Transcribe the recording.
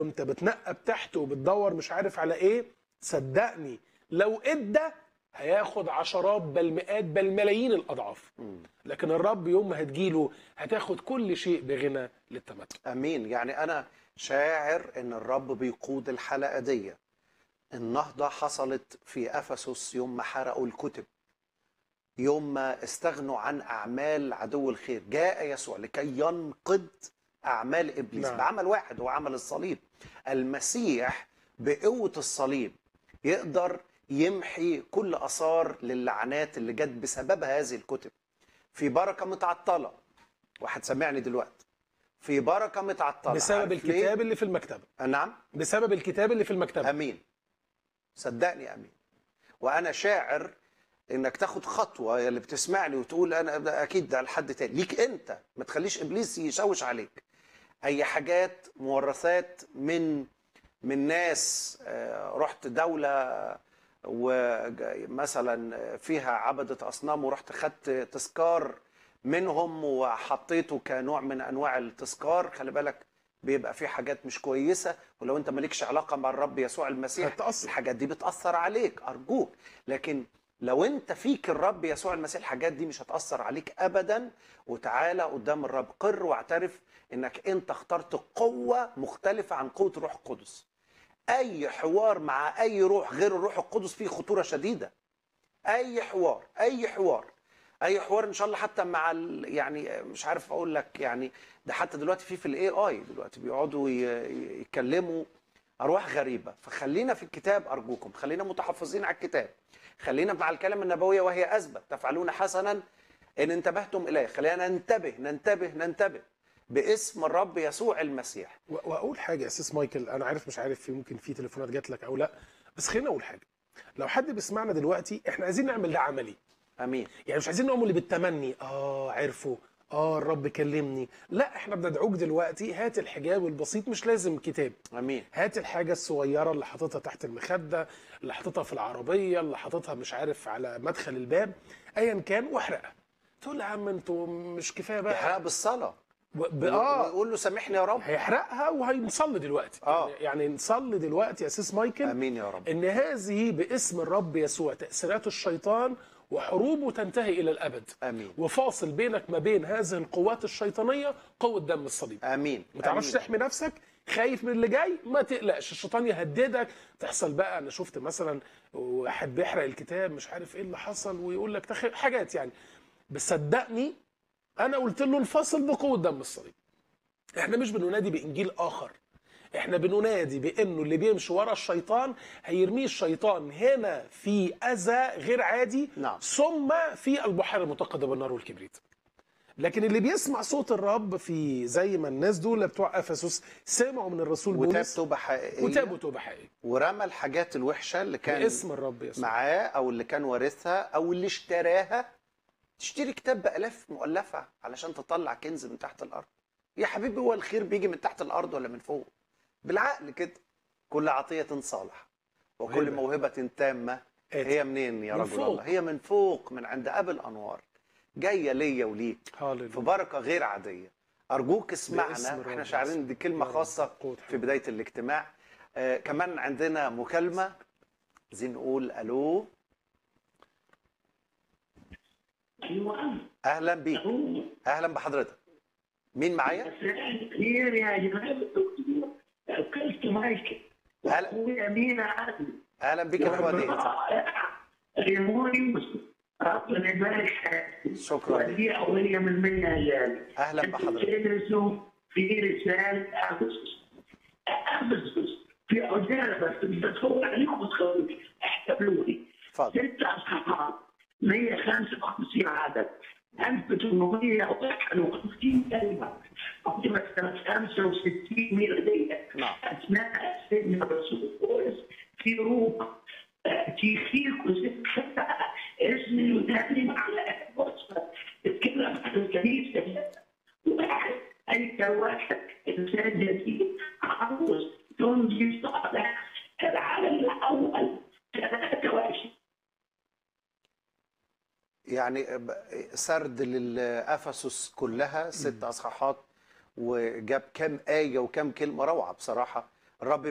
وانت بتنقب تحت وبتدور مش عارف على ايه صدقني لو ادى هياخد عشرات بل مئات بل ملايين الاضعاف لكن الرب يوم ما هتجيله هتاخد كل شيء بغنى للتمتع امين يعني انا شاعر ان الرب بيقود الحلقه دي النهضه حصلت في افسس يوم ما حرقوا الكتب يوم ما استغنوا عن اعمال عدو الخير جاء يسوع لكي ينقض اعمال ابليس نعم. بعمل واحد هو عمل الصليب المسيح بقوه الصليب يقدر يمحي كل اثار للعنات اللي جت بسبب هذه الكتب في بركه متعطله واحد سمعني دلوقتي في بركه متعطله بسبب عارف ليه؟ الكتاب اللي في المكتبه نعم بسبب الكتاب اللي في المكتبه امين صدقني امين وانا شاعر انك تاخد خطوه اللي بتسمعني وتقول انا ده اكيد ده لحد تاني ليك انت ما تخليش ابليس يشوش عليك اي حاجات مورثات من من ناس آه، رحت دوله ومثلا فيها عبدة أصنام ورحت خدت تذكار منهم وحطيته كنوع من أنواع التذكار خلي بالك بيبقى في حاجات مش كويسة ولو أنت مالكش علاقة مع الرب يسوع المسيح هتأثر. الحاجات دي بتأثر عليك أرجوك لكن لو أنت فيك الرب يسوع المسيح الحاجات دي مش هتأثر عليك أبدا وتعالى قدام الرب قر واعترف إنك أنت اخترت قوة مختلفة عن قوة الروح القدس اي حوار مع اي روح غير الروح القدس فيه خطوره شديده اي حوار اي حوار اي حوار ان شاء الله حتى مع ال... يعني مش عارف اقول لك يعني ده حتى دلوقتي في في الاي اي دلوقتي بيقعدوا ي... ي- يتكلموا ارواح غريبه فخلينا في الكتاب ارجوكم خلينا متحفظين على الكتاب خلينا مع الكلام النبويه وهي اثبت تفعلون حسنا ان انتبهتم اليه خلينا ننتبه ننتبه ننتبه باسم الرب يسوع المسيح و- واقول حاجه يا اساس مايكل انا عارف مش عارف في ممكن في تليفونات جات لك او لا بس خليني اقول حاجه لو حد بيسمعنا دلوقتي احنا عايزين نعمل ده عملي امين يعني مش عايزين نقوم اللي بالتمني اه عرفوا اه الرب كلمني لا احنا بندعوك دلوقتي هات الحجاب البسيط مش لازم كتاب امين هات الحاجة الصغيرة اللي حاططها تحت المخدة اللي حاططها في العربية اللي حاططها مش عارف على مدخل الباب ايا كان واحرقها تقول له يا عم انتوا مش كفايه بقى يحرق بالصلاه و- ب- اه ويقول له سامحني يا رب هيحرقها وهنصلي دلوقتي آه. يعني, يعني نصلي دلوقتي يا اساس مايكل امين يا رب ان هذه باسم الرب يسوع تاثيرات الشيطان وحروبه تنتهي الى الابد امين وفاصل بينك ما بين هذه القوات الشيطانيه قوه دم الصليب امين ما تعرفش آمين. تحمي نفسك خايف من اللي جاي ما تقلقش الشيطان يهددك تحصل بقى انا شفت مثلا واحد بيحرق الكتاب مش عارف ايه اللي حصل ويقول لك تخ... حاجات يعني بس صدقني انا قلت له انفصل بقوه دم الصليب احنا مش بننادي بانجيل اخر احنا بننادي بانه اللي بيمشي ورا الشيطان هيرميه الشيطان هنا في اذى غير عادي نعم. ثم في البحيره المتقده بالنار والكبريت لكن اللي بيسمع صوت الرب في زي ما الناس دول بتوع افسس سمعوا من الرسول وتاب بولس توبه حقيقيه وتابوا توبه حقيقيه ورمى الحاجات الوحشه اللي كان باسم الرب يسوع معاه او اللي كان وارثها او اللي اشتراها تشتري كتاب بالاف مؤلفه علشان تطلع كنز من تحت الارض يا حبيبي هو الخير بيجي من تحت الارض ولا من فوق بالعقل كده كل عطيه صالح وكل موهبة. موهبه تامه آتي. هي منين يا من رجل فوق. الله هي من فوق من عند اب الانوار جايه ليا وليك في هاليلويا بركه غير عاديه ارجوك باسم اسمعنا الرب احنا شاعرين دي كلمه يا رب. خاصه قوة في حب. بدايه الاجتماع آه كمان عندنا مكالمه عايزين نقول الو ايوه اهلا بيك هو اهلا بحضرتك مين معايا كثير يا جماعه الدكتور اكلت مايك هلا. اخوي امين عادل اهلا بك يا اخوة ديت ريمون يوسف ربنا يبارك حياتك شكرا لك. ودي اوليه من منا عيالي اهلا بحضرتك تدرسوا في رساله افسس افسس في عجاله بس بدخل عليكم وتخلوا احتفلوني اتفضل ست اصحاب 155 عدد 1851 كلمه قدمت سنه 65 ميلاديه نعم. اثناء سيدنا الرسول بولس في روما تيخيكوس اسم يدلل على وصفه تتكلم عن الكنيسه واحد اي واحد انسان يتيم عاوز تنجي صالح العالم الاول 23 يعني ب- سرد للافسس كلها ست اصحاحات وجاب كام ايه وكام كلمه روعه بصراحه الرب